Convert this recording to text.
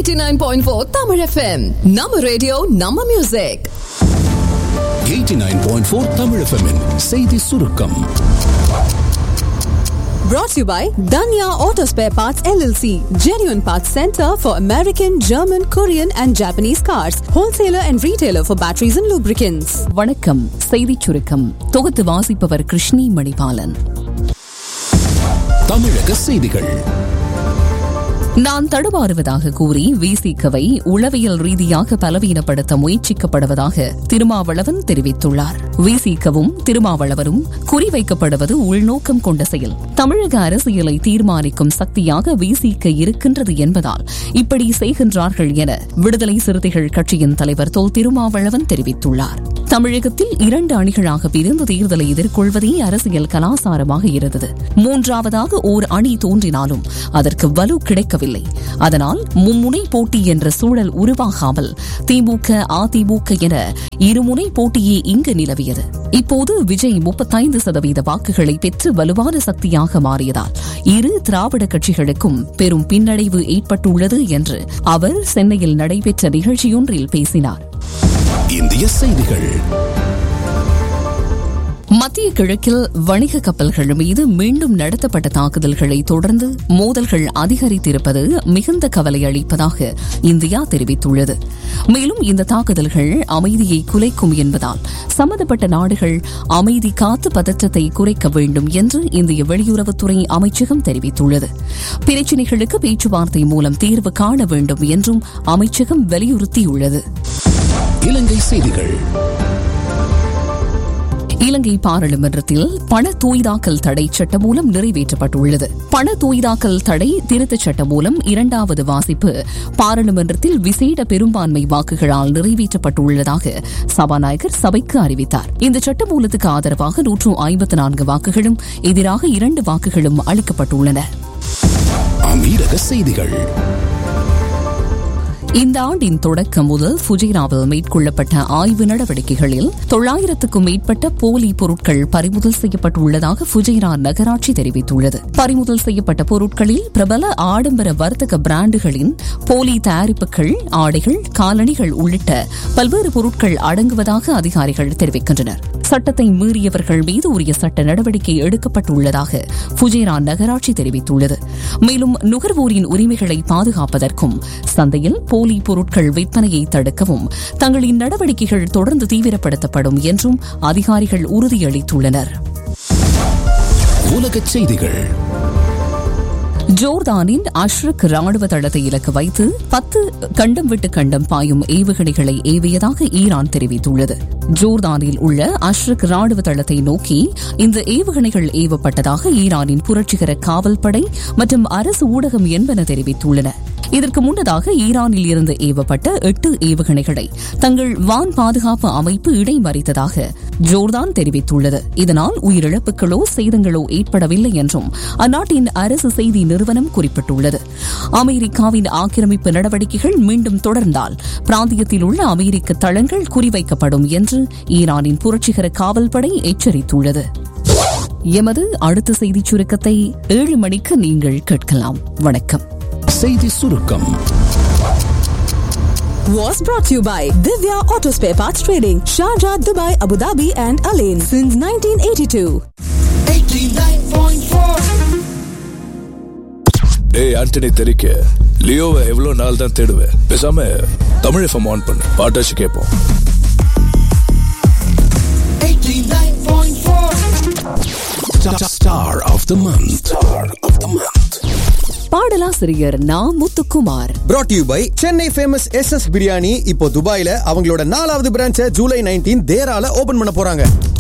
89.4 Tamil FM நம்ம radio நம்ம music 89.4 Tamil FM -இன் செய்தி சுருக்கம் brought to you by Danya Auto Spare Parts LLC genuine parts center for American German Korean and Japanese cars wholesaler and retailer for batteries and lubricants வணக்கம் செய்திச் சுருக்கம் தொகுத்து வாசிப்பவர் கிருஷ்ணி மணிபாலன் தமிழக செய்திகள் நான் தடுமாறுவதாக கூறி விசிகவை உளவியல் ரீதியாக பலவீனப்படுத்த முயற்சிக்கப்படுவதாக திருமாவளவன் தெரிவித்துள்ளார் விசிகவும் திருமாவளவரும் குறிவைக்கப்படுவது உள்நோக்கம் கொண்ட செயல் தமிழக அரசியலை தீர்மானிக்கும் சக்தியாக விசிக இருக்கின்றது என்பதால் இப்படி செய்கின்றார்கள் என விடுதலை சிறுத்தைகள் கட்சியின் தலைவர் தொல் திருமாவளவன் தெரிவித்துள்ளார் தமிழகத்தில் இரண்டு அணிகளாக பிரிந்து தேர்தலை எதிர்கொள்வதே அரசியல் கலாசாரமாக இருந்தது மூன்றாவதாக ஓர் அணி தோன்றினாலும் அதற்கு வலு கிடைக்கவில்லை அதனால் மும்முனை போட்டி என்ற சூழல் உருவாகாமல் திமுக அதிமுக என இருமுனை போட்டியே இங்கு நிலவியது இப்போது விஜய் முப்பத்தைந்து சதவீத வாக்குகளை பெற்று வலுவான சக்தியாக மாறியதால் இரு திராவிட கட்சிகளுக்கும் பெரும் பின்னடைவு ஏற்பட்டுள்ளது என்று அவர் சென்னையில் நடைபெற்ற நிகழ்ச்சியொன்றில் பேசினார் இந்திய செய்திகள் மத்திய கிழக்கில் வணிக கப்பல்கள் மீது மீண்டும் நடத்தப்பட்ட தாக்குதல்களை தொடர்ந்து மோதல்கள் அதிகரித்திருப்பது மிகுந்த கவலை அளிப்பதாக இந்தியா தெரிவித்துள்ளது மேலும் இந்த தாக்குதல்கள் அமைதியை குலைக்கும் என்பதால் சம்பந்தப்பட்ட நாடுகள் அமைதி காத்து பதற்றத்தை குறைக்க வேண்டும் என்று இந்திய வெளியுறவுத்துறை அமைச்சகம் தெரிவித்துள்ளது பிரச்சினைகளுக்கு பேச்சுவார்த்தை மூலம் தீர்வு காண வேண்டும் என்றும் அமைச்சகம் வலியுறுத்தியுள்ளது இலங்கை செய்திகள் இலங்கை பாராளுமன்றத்தில் பண தூய்தாக்கல் தடை சட்ட மூலம் நிறைவேற்றப்பட்டுள்ளது பண தூய்தாக்கல் தடை திருத்தச் சட்ட மூலம் இரண்டாவது வாசிப்பு பாராளுமன்றத்தில் விசேட பெரும்பான்மை வாக்குகளால் நிறைவேற்றப்பட்டுள்ளதாக சபாநாயகர் சபைக்கு அறிவித்தார் இந்த சட்ட மூலத்துக்கு ஆதரவாக நூற்று ஐம்பத்து நான்கு வாக்குகளும் எதிராக இரண்டு வாக்குகளும் அளிக்கப்பட்டுள்ளன அமீரக செய்திகள் இந்த ஆண்டின் தொடக்கம் முதல் ஃபுஜிராவில் மேற்கொள்ளப்பட்ட ஆய்வு நடவடிக்கைகளில் தொள்ளாயிரத்துக்கும் மேற்பட்ட போலி பொருட்கள் பறிமுதல் செய்யப்பட்டுள்ளதாக ஃபுஜைரா நகராட்சி தெரிவித்துள்ளது பறிமுதல் செய்யப்பட்ட பொருட்களில் பிரபல ஆடம்பர வர்த்தக பிராண்டுகளின் போலி தயாரிப்புகள் ஆடைகள் காலணிகள் உள்ளிட்ட பல்வேறு பொருட்கள் அடங்குவதாக அதிகாரிகள் தெரிவிக்கின்றனர் சட்டத்தை மீறியவர்கள் மீது உரிய சட்ட நடவடிக்கை எடுக்கப்பட்டுள்ளதாக ஃபுஜேரா நகராட்சி தெரிவித்துள்ளது மேலும் நுகர்வோரின் உரிமைகளை பாதுகாப்பதற்கும் சந்தையில் போலி பொருட்கள் விற்பனையை தடுக்கவும் தங்களின் நடவடிக்கைகள் தொடர்ந்து தீவிரப்படுத்தப்படும் என்றும் அதிகாரிகள் உறுதியளித்துள்ளனர் உலக செய்திகள் ஜோர்தானின் அஷ்ரக் ராணுவ தளத்தை இலக்கு வைத்து பத்து கண்டம் விட்டு கண்டம் பாயும் ஏவுகணைகளை ஏவியதாக ஈரான் தெரிவித்துள்ளது ஜோர்தானில் உள்ள அஷ்ரக் ராணுவ தளத்தை நோக்கி இந்த ஏவுகணைகள் ஏவப்பட்டதாக ஈரானின் புரட்சிகர காவல்படை மற்றும் அரசு ஊடகம் என்பன தெரிவித்துள்ளன இதற்கு முன்னதாக ஈரானில் இருந்து ஏவப்பட்ட எட்டு ஏவுகணைகளை தங்கள் வான் பாதுகாப்பு அமைப்பு இடைமறித்ததாக ஜோர்தான் தெரிவித்துள்ளது இதனால் உயிரிழப்புகளோ சேதங்களோ ஏற்படவில்லை என்றும் அந்நாட்டின் அரசு செய்தி நிறுவனம் குறிப்பிட்டுள்ளது அமெரிக்காவின் ஆக்கிரமிப்பு நடவடிக்கைகள் மீண்டும் தொடர்ந்தால் பிராந்தியத்தில் உள்ள அமெரிக்க தளங்கள் குறிவைக்கப்படும் என்று ஈரானின் புரட்சிகர காவல்படை எச்சரித்துள்ளது எமது அடுத்த செய்திச் சுருக்கத்தை ஏழு மணிக்கு நீங்கள் கேட்கலாம் வணக்கம் செய்தி சுருக்கம் was brought to you by Divya Auto Spare Parts Trading Sharjah Dubai Abu Dhabi and Alain since 1982 டேய் ஆண்டனி தெரிக்க லியோவை எவ்வளவு நாள் தான் தேடுவேன் பேசாம தமிழ் எஃப்எம் ஆன் பண்ணு பாட்டாச்சு கேட்போம் star of the month star of the month பாடலாசிரியர் Na Muthukumar brought to you by Chennai famous S S biryani இப்போ துபாயில அவங்களோட நாலாவது பிரான்ச்சை ஜூலை நைன்டீன் தேரால ஓபன் பண்ண போறாங்க